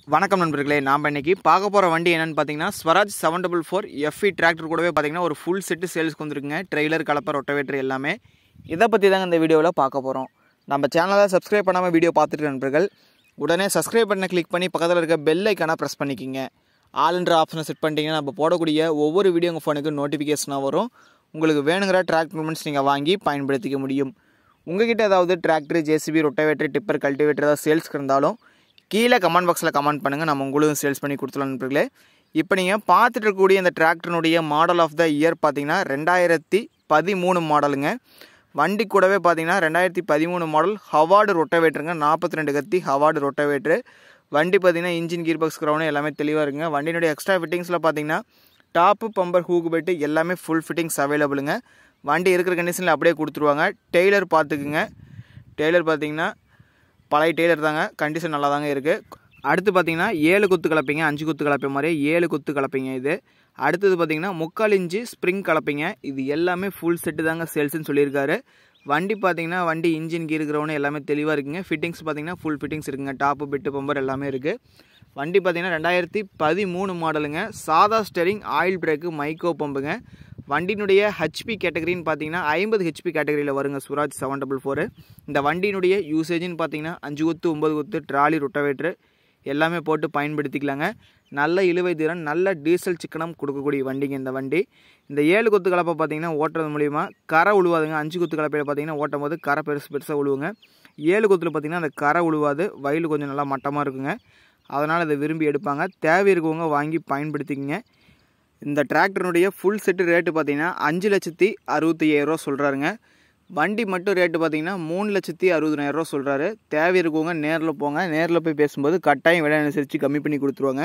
வணக்கம் நண்பர்களே நாம் இன்னைக்கு பார்க்க போகிற வண்டி என்னென்னு பார்த்தீங்கன்னா Swaraj seven double four F E tractor கூடவே பார்த்தீங்கன்னா ஒரு ஃபுல் செட்டு சேல்ஸ்க்கு வந்துருக்குங்க ட்ரெய்லர் கலப்பர் ரொட்டவேட்டர் எல்லாமே இதை பற்றி தாங்க இந்த வீடியோவில் பார்க்க போகிறோம் நம்ம சேனலை சப்ஸ்கிரைப் பண்ணாமல் வீடியோ பார்த்துட்டு நண்பர்கள் உடனே சப்ஸ்கிரைப் பண்ண கிளிக் பண்ணி பக்கத்தில் இருக்க பெல் ஐக்கான ப்ரெஸ் பண்ணிக்கிங்க ஆல்ன்ற ஆப்ஷனை செட் பண்ணிட்டீங்கன்னா நம்ம போடக்கூடிய ஒவ்வொரு வீடியோ உங்கள் ஃபோனுக்கு நோட்டிஃபிகேஷனாக வரும் உங்களுக்கு வேணுங்கிற ட்ராக் மூமெண்ட்ஸ் நீங்கள் வாங்கி பயன்படுத்திக்க முடியும் உங்ககிட்ட ஏதாவது tractor JCB rotavator tipper cultivator ஏதாவது சேல்ஸ்க்கு இருந்தாலும் கீழே கமெண்ட் பாக்ஸில் கமெண்ட் பண்ணுங்கள் நம்ம உங்களுக்கு சேல்ஸ் பண்ணி கொடுத்துலாம் நண்பர்களே இப்போ நீங்கள் பார்த்துட்டு இருக்கக்கூடிய இந்த டிராக்டரினுடைய மாடல் ஆஃப் த இயர் பார்த்தீங்கன்னா ரெண்டாயிரத்தி பதிமூணு மாடலுங்க வண்டி கூடவே பார்த்தீங்கன்னா ரெண்டாயிரத்தி பதிமூணு மாடல் ஹவார்டு ரொட்டவேட்டருங்க நாற்பத்தி ரெண்டு கத்தி ஹவார்டு ரொட்டவேட்ரு வண்டி பார்த்தீங்கன்னா இன்ஜின் கீர் பாக்ஸ் க்ரௌனு எல்லாமே தெளிவாக இருக்குங்க வண்டியினுடைய எக்ஸ்ட்ரா ஃபிட்டிங்ஸில் பார்த்தீங்கன்னா டாப்பு பம்பர் ஹூக்கு பெட்டு எல்லாமே ஃபுல் ஃபிட்டிங்ஸ் அவைலபிளுங்க வண்டி இருக்கிற கண்டிஷனில் அப்படியே கொடுத்துருவாங்க டெய்லர் பார்த்துக்குங்க டெய்லர் பார்த்தீங்கன்னா பழைய டெய்லர் தாங்க கண்டிஷன் நல்லா தாங்க இருக்குது அடுத்து பார்த்தீங்கன்னா ஏழு குத்து கலப்பைங்க அஞ்சு குத்து கலப்பை மாதிரி ஏழு குத்து கலப்பைங்க இது அடுத்தது பார்த்தீங்கன்னா முக்கால் இன்ச்சு ஸ்ப்ரிங் கலப்பைங்க இது எல்லாமே ஃபுல் செட்டு தாங்க சேல்ஸ்னு சொல்லியிருக்காரு வண்டி பார்த்தீங்கன்னா வண்டி இன்ஜின் கீர் கிரவுண்ட் எல்லாமே தெளிவாக இருக்குங்க ஃபிட்டிங்ஸ் பார்த்தீங்கன்னா ஃபுல் ஃபிட்டிங்ஸ் இருக்குங்க டாப்பு பிட்டு பம்பர் எல்லாமே இருக்குது வண்டி பார்த்தீங்கன்னா ரெண்டாயிரத்தி பதிமூணு மாடலுங்க சாதா ஸ்டெரிங் ஆயில் பிரேக்கு மைக்கோ பம்புங்க வண்டியினுடைய ஹெச்பி கேட்டகரின்னு பார்த்தீங்கன்னா ஐம்பது ஹெச்பி கேட்டகரியில் வருங்க சுராஜ் செவன் டபுள் ஃபோரு இந்த வண்டியினுடைய யூசேஜ்னு பார்த்தீங்கன்னா அஞ்சு கொத்து ஒம்பது கொத்து ட்ராலி ரொட்டவேட்ரு எல்லாமே போட்டு பயன்படுத்திக்கலாங்க நல்ல இழுவை திறன் நல்ல டீசல் சிக்கனம் கொடுக்கக்கூடிய வண்டிங்க இந்த வண்டி இந்த ஏழு கொத்து கலப்பை பார்த்தீங்கன்னா ஓட்டுறது மூலிமா கரை உழுவாதுங்க அஞ்சு கொத்து கலப்பையில் பார்த்தீங்கன்னா ஓட்டும் போது கரை பெருசு பெருசாக உழுவுங்க ஏழு கொத்தில் பார்த்தீங்கன்னா அந்த கரை உழுவாது வயல் கொஞ்சம் நல்லா மட்டமாக இருக்குங்க அதனால் இதை விரும்பி எடுப்பாங்க தேவை இருக்கவங்க வாங்கி பயன்படுத்திக்கங்க இந்த டிராக்டருடைய ஃபுல் செட்டு ரேட்டு பார்த்தீங்கன்னா அஞ்சு லட்சத்தி அறுபத்தி ஐயாயிரரூவா சொல்கிறாருங்க வண்டி மட்டும் ரேட்டு பார்த்தீங்கன்னா மூணு லட்சத்தி அறுபதாயிரரூவா சொல்கிறாரு தேவை இருக்கவங்க நேரில் போங்க நேரில் போய் பேசும்போது கட்டாயம் விலை அனுசரித்து கம்மி பண்ணி கொடுத்துருவாங்க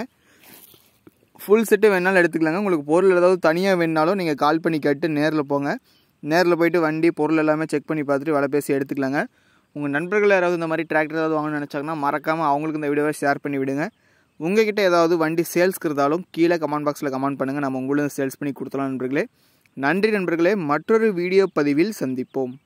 ஃபுல் செட்டு வேணாலும் எடுத்துக்கலாங்க உங்களுக்கு பொருள் ஏதாவது தனியாக வேணுனாலும் நீங்கள் கால் பண்ணி கேட்டு நேரில் போங்க நேரில் போயிட்டு வண்டி பொருள் எல்லாமே செக் பண்ணி பார்த்துட்டு விலை பேசி எடுத்துக்கலாங்க உங்கள் நண்பர்கள் யாராவது இந்த மாதிரி டிராக்டர் ஏதாவது வாங்கணும்னு நினச்சாங்கன்னா மறக்காமல் அவங்களுக்கு இந்த வீடியோவை ஷேர் பண்ணி விடுங்க உங்ககிட்ட ஏதாவது வண்டி சேல்ஸ்க்கு இருந்தாலும் கீழே கமெண்ட் பாக்ஸில் கமெண்ட் பண்ணுங்கள் நம்ம உங்களுக்கு சேல்ஸ் பண்ணி கொடுத்துலாம் நண்பர்களே நன்றி நண்பர்களே மற்றொரு வீடியோ பதிவில் சந்திப்போம்